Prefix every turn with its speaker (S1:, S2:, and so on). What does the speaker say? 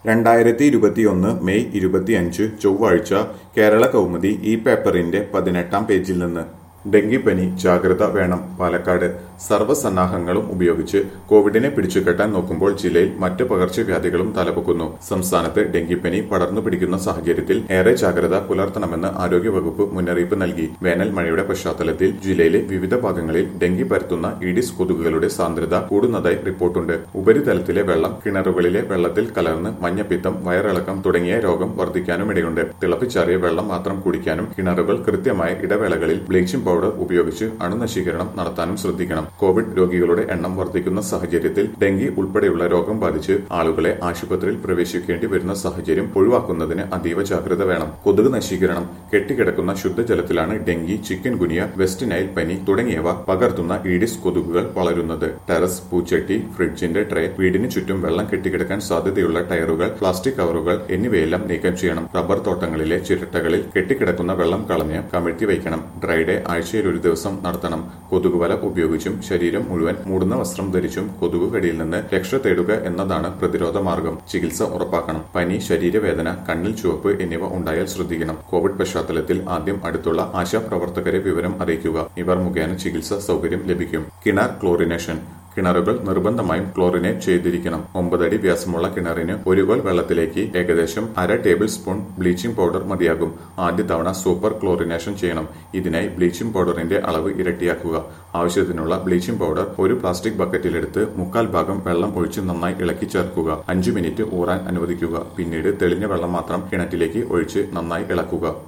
S1: രണ്ടായിരത്തി ഇരുപത്തിയൊന്ന് മെയ് ഇരുപത്തിയഞ്ച് ചൊവ്വാഴ്ച കേരള കൗമുദി ഈ പേപ്പറിന്റെ പതിനെട്ടാം പേജിൽ നിന്ന് ഡെങ്കിപ്പനി ജാഗ്രത വേണം പാലക്കാട് സർവ്വസന്നാഹങ്ങളും ഉപയോഗിച്ച് കോവിഡിനെ പിടിച്ചുകെട്ടാൻ നോക്കുമ്പോൾ ജില്ലയിൽ മറ്റ് പകർച്ചവ്യാധികളും തലപൊക്കുന്നു സംസ്ഥാനത്ത് ഡെങ്കിപ്പനി പടർന്നു പിടിക്കുന്ന സാഹചര്യത്തിൽ ഏറെ ജാഗ്രത പുലർത്തണമെന്ന് ആരോഗ്യവകുപ്പ് മുന്നറിയിപ്പ് നൽകി വേനൽ മഴയുടെ പശ്ചാത്തലത്തിൽ ജില്ലയിലെ വിവിധ ഭാഗങ്ങളിൽ ഡെങ്കി പരത്തുന്ന ഈഡിസ് കൊതുകുകളുടെ സാന്ദ്രത കൂടുന്നതായി റിപ്പോർട്ടുണ്ട് ഉപരിതലത്തിലെ വെള്ളം കിണറുകളിലെ വെള്ളത്തിൽ കലർന്ന് മഞ്ഞപ്പിത്തം വയറിളക്കം തുടങ്ങിയ രോഗം വർദ്ധിക്കാനുമിടയുണ്ട് തിളപ്പിച്ചാറിയ വെള്ളം മാത്രം കുടിക്കാനും കിണറുകൾ കൃത്യമായ ഇടവേളകളിൽ ബ്ലീച്ചിംഗ് പൗഡർ ഉപയോഗിച്ച് അണുനശീകരണം നടത്താനും ശ്രദ്ധിക്കണം കോവിഡ് രോഗികളുടെ എണ്ണം വർദ്ധിക്കുന്ന സാഹചര്യത്തിൽ ഡെങ്കി ഉൾപ്പെടെയുള്ള രോഗം ബാധിച്ച് ആളുകളെ ആശുപത്രിയിൽ പ്രവേശിക്കേണ്ടി വരുന്ന സാഹചര്യം ഒഴിവാക്കുന്നതിന് അതീവ ജാഗ്രത വേണം കൊതുക് നശീകരണം കെട്ടിക്കിടക്കുന്ന ശുദ്ധജലത്തിലാണ് dengue chikungunya West Nile പനി തുടങ്ങിയവ പകർത്തുന്ന ഈഡിസ് കൊതുകുകൾ വളരുന്നത് ടെറസ് പൂച്ചട്ടി ഫ്രിഡ്ജിന്റെ ട്രേ വീടിന് ചുറ്റും വെള്ളം കെട്ടിക്കിടക്കാൻ സാധ്യതയുള്ള ടയറുകൾ പ്ലാസ്റ്റിക് കവറുകൾ എന്നിവയെല്ലാം നീക്കം ചെയ്യണം റബ്ബർ തോട്ടങ്ങളിലെ ചിരട്ടകളിൽ കെട്ടിക്കിടക്കുന്ന വെള്ളം കളഞ്ഞ് കമിഴ്ത്തി വയ്ക്കണം ഡ്രൈ ഡേ ആഴ്ചയിൽ ഒരു ദിവസം നടത്തണം കൊതുകുവല ഉപയോഗിച്ചും ശരീരം മുഴുവൻ മൂടുന്ന വസ്ത്രം ധരിച്ചും കൊതുകു കടിയിൽ നിന്ന് രക്ഷ തേടുക എന്നതാണ് പ്രതിരോധ മാർഗം ചികിത്സ ഉറപ്പാക്കണം പനി ശരീരവേദന കണ്ണിൽ ചുവപ്പ് എന്നിവ ഉണ്ടായാൽ ശ്രദ്ധിക്കണം കോവിഡ് പശ്ചാത്തലത്തിൽ ആദ്യം അടുത്തുള്ള ആശാപ്രവർത്തകരെ വിവരം അറിയിക്കുക ഇവർ മുഖേന ചികിത്സാ സൗകര്യം ലഭിക്കും കിണർ ക്ലോറിനേഷൻ കിണറുകൾ നിർബന്ധമായും ക്ലോറിനേറ്റ് ചെയ്തിരിക്കണം ഒമ്പതടി വ്യാസമുള്ള കിണറിന് ഒരു കോൽ വെള്ളത്തിലേക്ക് ഏകദേശം അര ടേബിൾ സ്പൂൺ ബ്ലീച്ചിംഗ് പൗഡർ മതിയാകും ആദ്യ തവണ സൂപ്പർ ക്ലോറിനേഷൻ ചെയ്യണം ഇതിനായി ബ്ലീച്ചിംഗ് പൗഡറിന്റെ അളവ് ഇരട്ടിയാക്കുക ആവശ്യത്തിനുള്ള ബ്ലീച്ചിംഗ് പൗഡർ ഒരു പ്ലാസ്റ്റിക് ബക്കറ്റിലെടുത്ത് മുക്കാൽ ഭാഗം വെള്ളം ഒഴിച്ച് നന്നായി ഇളക്കി ചേർക്കുക അഞ്ചു മിനിറ്റ് ഊറാൻ അനുവദിക്കുക പിന്നീട് തെളിഞ്ഞ വെള്ളം മാത്രം കിണറ്റിലേക്ക് ഒഴിച്ച് നന്നായി ഇളക്കുക